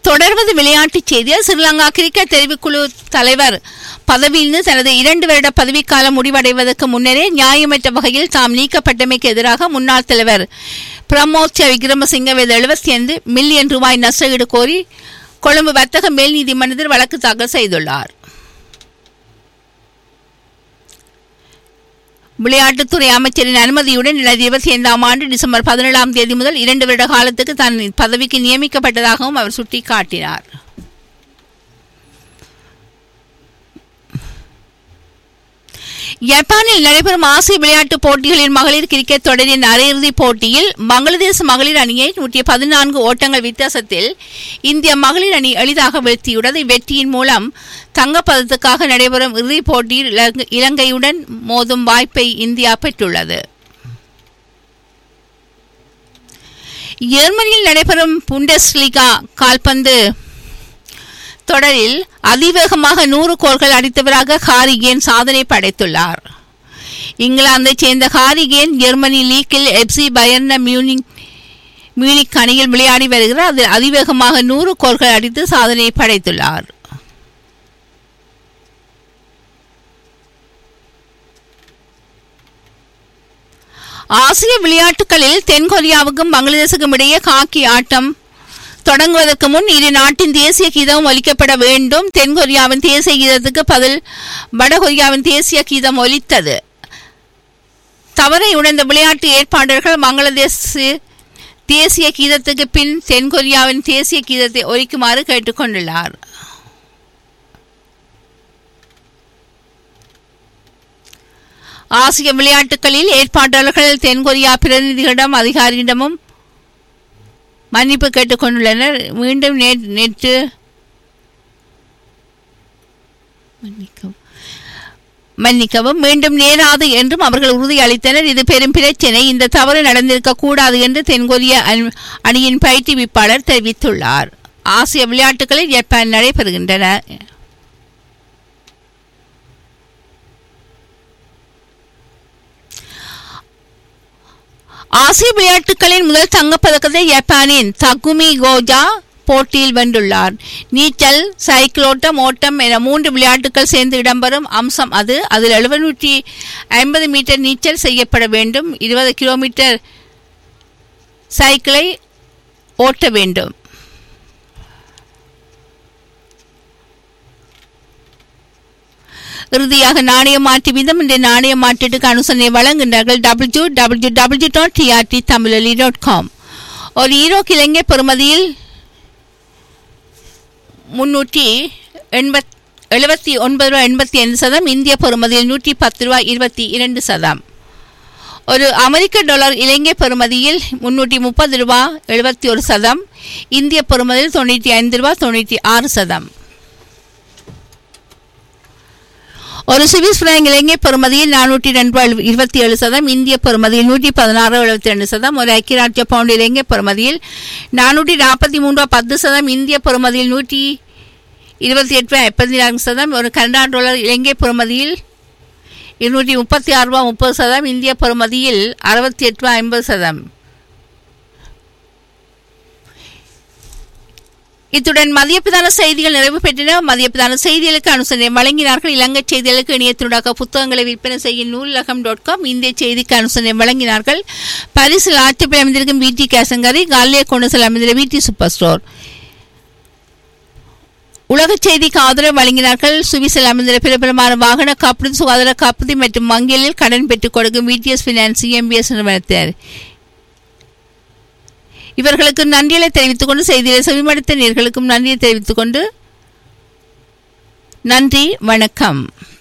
தொடர்வது விளையாட்டுச் செய்தியில் ஸ்ரீலங்கா கிரிக்கெட் தெரிவுக்குழு தலைவர் பதவியிலிருந்து தனது இரண்டு வருட பதவிக்காலம் முடிவடைவதற்கு முன்னரே நியாயமற்ற வகையில் தாம் நீக்கப்பட்டமைக்கு எதிராக முன்னாள் தலைவர் பிரமோத் விக்ரமசிங்க எழுபத்தி ஐந்து மில்லியன் ரூபாய் நஷ்டஈடு கோரி கொழும்பு வர்த்தக மேல் நீதிமன்றத்தில் வழக்கு தாக்கல் செய்துள்ளார் விளையாட்டுத்துறை அமைச்சரின் அனுமதியுடன் இரண்டாயிரத்தி இருபத்தி ஐந்தாம் ஆண்டு டிசம்பர் பதினேழாம் தேதி முதல் இரண்டு வருட காலத்துக்கு தன் பதவிக்கு நியமிக்கப்பட்டதாகவும் அவர் சுட்டிக்காட்டினார் ஜப்பானில் நடைபெறும் ஆசிய விளையாட்டுப் போட்டிகளின் மகளிர் கிரிக்கெட் தொடரின் அரையிறுதிப் போட்டியில் பங்களாதேஷ் மகளிர் அணியை நூற்றி பதினான்கு ஓட்டங்கள் வித்தியாசத்தில் இந்திய மகளிர் அணி எளிதாக வீழ்த்தியுள்ளது வெற்றியின் மூலம் தங்கப்பதத்துக்காக நடைபெறும் இறுதிப் போட்டியில் இலங்கை- இலங்கையுடன் மோதும் வாய்ப்பை இந்தியா பெற்றுள்ளது ஜெர்மனியில் நடைபெறும் புண்டஸ்லீகா கால்பந்து தொடரில் அதிவேகமாக நூறு கோல்கள் அடித்தவராக ஹாரிகேன் சாதனை படைத்துள்ளார் இங்கிலாந்தைச் சேர்ந்த ஹாரிகேன் ஜெர்மனி லீக்கில் எப்சி பயர்ன மியூனிக் மியூனிக் அணியில் விளையாடி வருகிறார் அதில் அதிவேகமாக நூறு கோல்கள் அடித்து சாதனை படைத்துள்ளார் ஆசிய விளையாட்டுகளில் தென்கொரியாவுக்கும் பங்களாதேசுக்கும் இடையே ஹாக்கி ஆட்டம் தொடங்குவதற்கு முன் இரு நாட்டின் தேசிய கீதம் ஒலிக்கப்பட வேண்டும் தென்கொரியாவின் தேசிய கீதத்துக்கு பதில் வடகொரியாவின் தேசிய கீதம் ஒலித்தது தவறை உணர்ந்த விளையாட்டு ஏற்பாளர்கள் பங்களாதேஷ் தேசிய கீதத்துக்கு பின் தென்கொரியாவின் தேசிய கீதத்தை ஒலிக்குமாறு கேட்டுக்கொண்டுள்ளார் ஆசிய விளையாட்டுகளில் ஏற்பாட்டாளர்கள் தென்கொரியா பிரதிநிதிகளிடம் அதிகாரியிடமும் மன்னிப்பு கேட்டுக்கொண்டுள்ளனர் மீண்டும் நே- நேற்று மன்னிக்கவும் மன்னிக்கவும் மீண்டும் நேராது என்றும் அவர்கள் உறுதியளித்தனர் இது பெரும் பிரச்சினை இந்த தவறு நடந்திருக்க கூடாது என்று தென்கொரிய அணி- அணியின் பயிற்றுவிப்பாளர் தெரிவித்துள்ளார் ஆசிய விளையாட்டுகளில் ஜப்பான் நடைபெறுகின்றன ஆசிய விளையாட்டுகளின் முதல் தங்கப்பதக்கத்தை ஜப்பானின் தகுமி கோஜா போட்டியில் வென்றுள்ளார் நீச்சல் சைக்கிளோட்டம் ஓட்டம் என மூன்று விளையாட்டுகள் சேர்ந்து இடம்பெறும் அம்சம் அது அதில் எழுநூற்றி ஐம்பது மீட்டர் நீச்சல் செய்யப்பட வேண்டும் இருபது கிலோமீட்டர் சைக்கிளை ஓட்ட வேண்டும் இறுதியாக நாணய மாற்று வீதம் இந்த நாணய மாற்றீட்டுக்கு அனுசரணை வழங்குகின்றார்கள் W W W dot TRT தமிழலி டாட் காம் ஒரு ஈரோ இலங்கை பெறுமதியில் முன்னூற்றி எண்பத் எழுபத்தி ஒன்பது ரூபா எண்பத்தி ஐந்து சதம் இந்திய பெறுமதியில் நூற்றி பத்து ரூபா இருபத்தி இரண்டு சதம் ஒரு அமெரிக்க டாலர் இலங்கை பெறுமதியில் முன்னூற்றி முப்பது ரூபா எழுபத்தி ஒரு சதம் இந்திய பெறுமதியில் தொண்ணூற்றி ஐந்து ரூபா தொண்ணூற்றி ஆறு சதம் ஒரு சுவிஸ் பிராங்க் இலங்கை பெறுமதியில் நானூற்றி ரெண்டு ரூபாய் இருபத்தி ஏழு சதம் இந்திய பெறுமதியில் நூற்றி பதினாறு எழுபத்தி ரெண்டு சதம் ஒரு ஐக்கிய ராஜ்ய பவுண்ட் இலங்கை பெறுமதியில் நானூற்றி நாற்பத்தி மூன்று ரூபா பத்து சதம் இந்திய பெறுமதியில் நூற்றி இருபத்தி எட்டு ரூபாய் முப்பத்தி நான்கு சதம் ஒரு கனடா டாலர் இலங்கை பெறுமதியில் இருநூற்றி முப்பத்தி ஆறு ரூபா முப்பது சதம் இந்திய பெறுமதியில் அறுபத்தி எட்டு ரூபா ஐம்பது சதம் இத்துடன் மதிய பிரதான செய்திகள் நிறைவு பெற்றன மதிய பிரதான செய்திகளுக்கு அனுசரணை வழங்கினார்கள் இலங்கை செய்திகளுக்கு இணையத்தினூடாக புத்தகங்களை விற்பனை செய்யும் நூலகம் டாட் காம் இந்திய செய்திக்கு அனுசரணை வழங்கினார்கள் பரிசில் ஆற்றுப்பை அமைந்திருக்கும் விடி கேசங்கரி காலிய கொண்டு அமைந்திருந்த விடி சூப்பர் ஸ்டோர் உலக செய்திக்கு ஆதரவு வழங்கினார்கள் சுவிசில் அமைந்துள்ள பிரபலமான வாகன காப்பீடு சுகாதார காப்பீடு மற்றும் வங்கிகளில் கடன் பெற்றுக் கொடுக்கும் விடிஎஸ் பினான்ஸ் எம்பிஎஸ் நிறுவனத்தினர் இவர்களுக்கு நன்றிகளை தெரிவித்துக் கொண்டு செய்திகளை செவிமடுத்த நேர்களுக்கும் நன்றியை தெரிவித்துக் கொண்டு நன்றி வணக்கம்